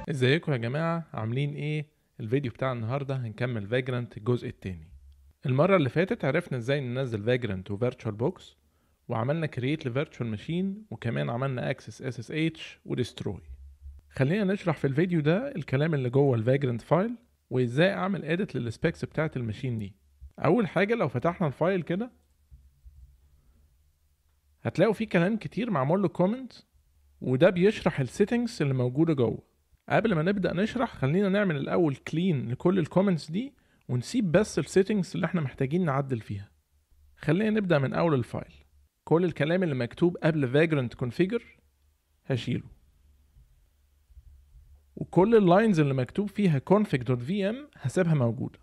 ازيكم يا جماعة عاملين ايه الفيديو بتاع النهاردة هنكمل فاجرانت الجزء التاني المرة اللي فاتت عرفنا ازاي ننزل فاجرانت وفيرتشوال بوكس وعملنا كرييت لفيرتشوال ماشين وكمان عملنا اكسس اس اس اتش وديستروي خلينا نشرح في الفيديو ده الكلام اللي جوه الفاجرانت فايل وازاي اعمل اديت للسبيكس بتاعت الماشين دي اول حاجة لو فتحنا الفايل كده هتلاقوا فيه كلام كتير معمول له كومنت وده بيشرح السيتنجز اللي موجودة جوه قبل ما نبدأ نشرح خلينا نعمل الأول كلين لكل الكومنتس دي ونسيب بس السيتنجز اللي احنا محتاجين نعدل فيها خلينا نبدأ من أول الفايل كل الكلام اللي مكتوب قبل vagrant configure هشيله وكل اللاينز اللي مكتوب فيها config.vm هسيبها موجودة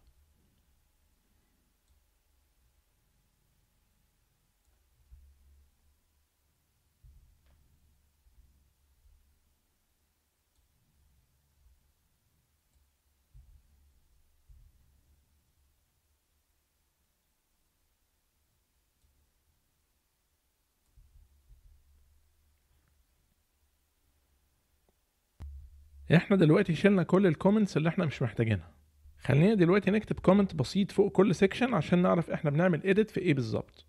احنا دلوقتي شلنا كل الكومنتس اللي احنا مش محتاجينها خلينا دلوقتي نكتب كومنت بسيط فوق كل سيكشن عشان نعرف احنا بنعمل edit في ايه بالظبط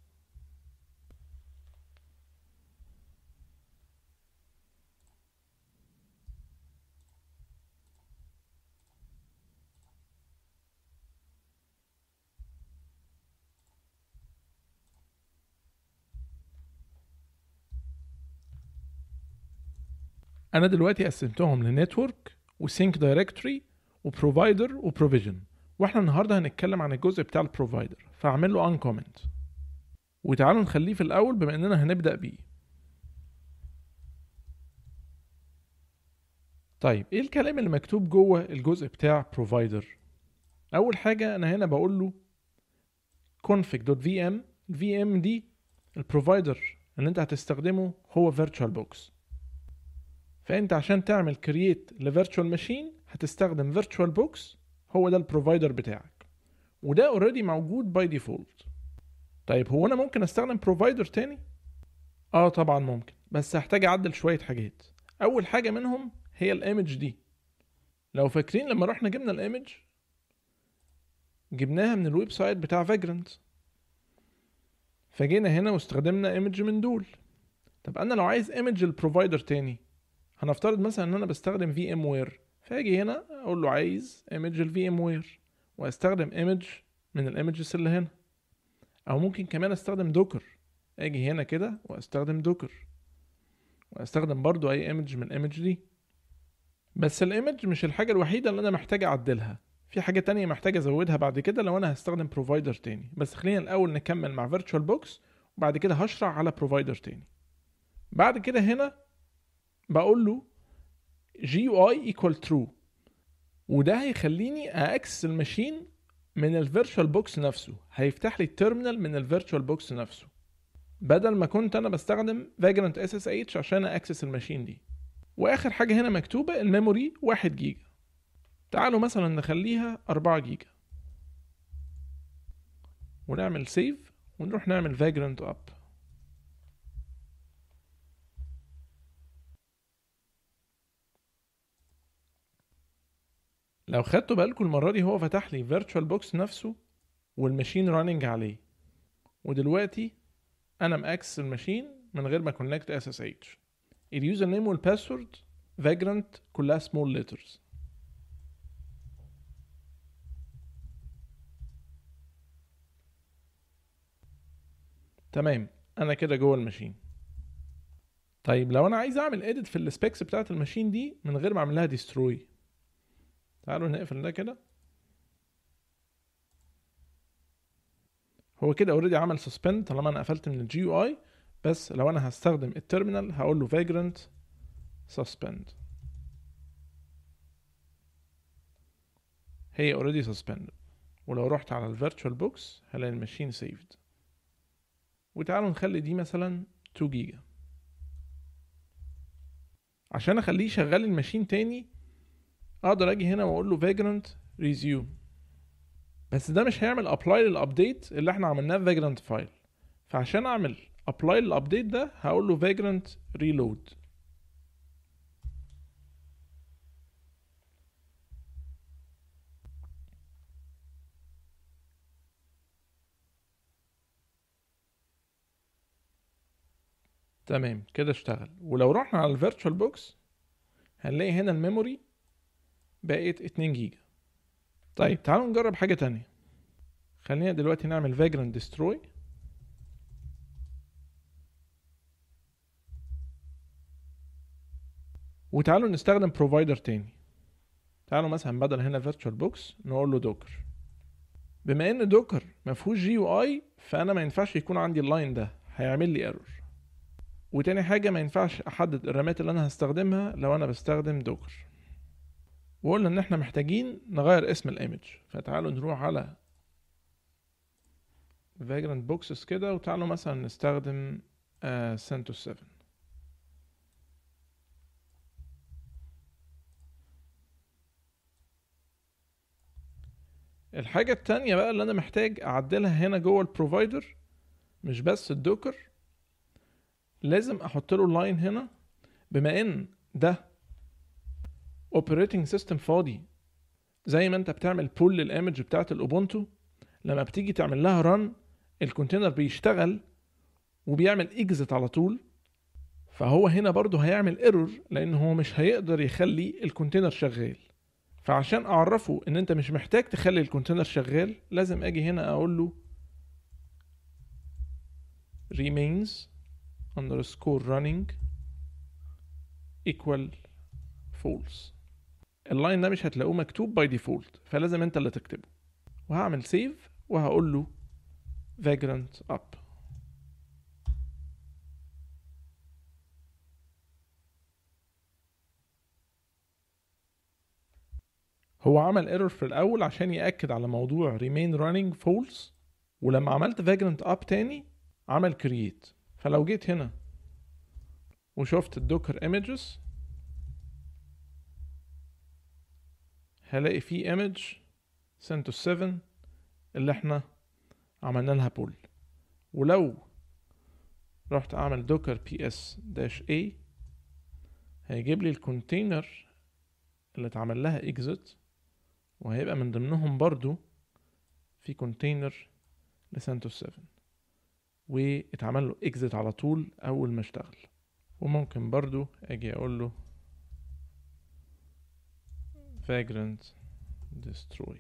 انا دلوقتي قسمتهم لنتورك وسينك دايركتوري وبروفايدر وبروفيجن واحنا النهارده هنتكلم عن الجزء بتاع البروفايدر فاعمل له ان كومنت وتعالوا نخليه في الاول بما اننا هنبدا بيه طيب ايه الكلام اللي مكتوب جوه الجزء بتاع بروفايدر اول حاجه انا هنا بقول له config.vm الفي دي البروفايدر اللي انت هتستخدمه هو VirtualBox فانت عشان تعمل كرييت لفيرتشوال ماشين هتستخدم فيرتشوال بوكس هو ده البروفايدر بتاعك وده اوريدي موجود باي ديفولت طيب هو انا ممكن استخدم بروفايدر تاني اه طبعا ممكن بس هحتاج اعدل شويه حاجات اول حاجه منهم هي الايمج دي لو فاكرين لما رحنا جبنا الايمج جبناها من الويب سايت بتاع فاجرنت فجينا هنا واستخدمنا ايمج من دول طب انا لو عايز ايمج البروفايدر تاني هنفترض مثلا ان انا بستخدم في ام وير فاجي هنا اقول له عايز ايمج الفي ام وير واستخدم ايمج من الايمجز اللي هنا او ممكن كمان استخدم دوكر اجي هنا كده واستخدم دوكر واستخدم برضو اي ايمج من الايمج دي بس الايمج مش الحاجة الوحيدة اللي انا محتاج اعدلها في حاجة تانية محتاج ازودها بعد كده لو انا هستخدم بروفايدر تاني بس خلينا الاول نكمل مع فيرتشوال بوكس وبعد كده هشرح على بروفايدر تاني بعد كده هنا بقول له جي يو اي ايكوال ترو وده هيخليني اكسس الماشين من الفيرتشوال بوكس نفسه هيفتح لي التيرمينال من الفيرتشوال بوكس نفسه بدل ما كنت انا بستخدم فاجرانت اس اس اتش عشان اكسس الماشين دي واخر حاجه هنا مكتوبه الميموري 1 جيجا تعالوا مثلا نخليها 4 جيجا ونعمل سيف ونروح نعمل فاجرانت اب لو خدتوا بالكم المرة دي هو فتح لي فيرتشوال بوكس نفسه والماشين راننج عليه ودلوقتي انا ماكسس الماشين من غير ما كونكت اس اس اتش اليوزر نيم والباسورد فاجرانت كلها سمول ليترز تمام انا كده جوه الماشين طيب لو انا عايز اعمل اديت في السبيكس بتاعت الماشين دي من غير ما اعمل لها ديستروي تعالوا نقفل ده كده هو كده اوريدي عمل سسبند طالما انا قفلت من الجي يو اي بس لو انا هستخدم التيرمينال هقول له vagrant suspend هي اوريدي suspended ولو رحت على الفيرتشوال بوكس هلاقي الماشين سيفد وتعالوا نخلي دي مثلا 2 جيجا عشان اخليه يشغل الماشين تاني اقدر اجي هنا واقول له vagrant resume بس ده مش هيعمل ابلاي للابديت اللي احنا عملناه في vagrant فايل فعشان اعمل ابلاي للابديت ده هقول له vagrant reload تمام كده اشتغل ولو رحنا على الفيرتشوال بوكس هنلاقي هنا الميموري بقت 2 جيجا طيب تعالوا نجرب حاجة تانية خلينا دلوقتي نعمل vagrant destroy وتعالوا نستخدم بروفايدر تاني تعالوا مثلا بدل هنا فيرتشوال بوكس نقول له دوكر بما ان دوكر ما فيهوش جي يو اي فانا ما ينفعش يكون عندي اللاين ده هيعمل لي ايرور وتاني حاجه ما ينفعش احدد الرامات اللي انا هستخدمها لو انا بستخدم دوكر وقلنا ان احنا محتاجين نغير اسم الايمج فتعالوا نروح على vagrant boxes كده وتعالوا مثلا نستخدم uh, CentOS 7 الحاجة التانية بقى اللي أنا محتاج أعدلها هنا جوه البروفايدر مش بس الدوكر لازم أحط له لاين هنا بما إن ده اوبريتنج سيستم فاضي زي ما انت بتعمل بول للايمج بتاعت الاوبونتو لما بتيجي تعمل لها رن الكونتينر بيشتغل وبيعمل اكزت على طول فهو هنا برضه هيعمل ايرور لان هو مش هيقدر يخلي الكونتينر شغال فعشان اعرفه ان انت مش محتاج تخلي الكونتينر شغال لازم اجي هنا اقول له remains underscore running equal false اللاين ده مش هتلاقوه مكتوب باي ديفولت فلازم انت اللي تكتبه وهعمل سيف وهقول له vagrant up هو عمل ايرور في الاول عشان ياكد على موضوع remain running false ولما عملت vagrant up تاني عمل create فلو جيت هنا وشفت الدوكر images هلاقي فيه ايمج سنتوس 7 اللي احنا عملنا لها بول ولو رحت اعمل دوكر بي اس داش اي هيجيب لي الكونتينر اللي اتعمل لها اكزit وهيبقى من ضمنهم برضو في كونتينر لسانتوس 7 واتعمل له اكزit على طول اول ما اشتغل وممكن برضو اجي اقول له vagrant destroy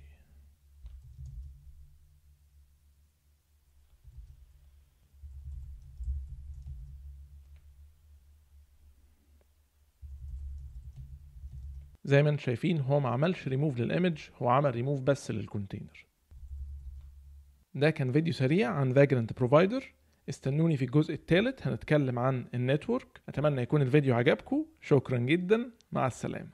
زي ما انتم شايفين هو ما عملش ريموف للايمج هو عمل ريموف بس للكونتينر ده كان فيديو سريع عن vagrant provider استنوني في الجزء الثالث هنتكلم عن النتورك اتمنى يكون الفيديو عجبكم شكرا جدا مع السلامه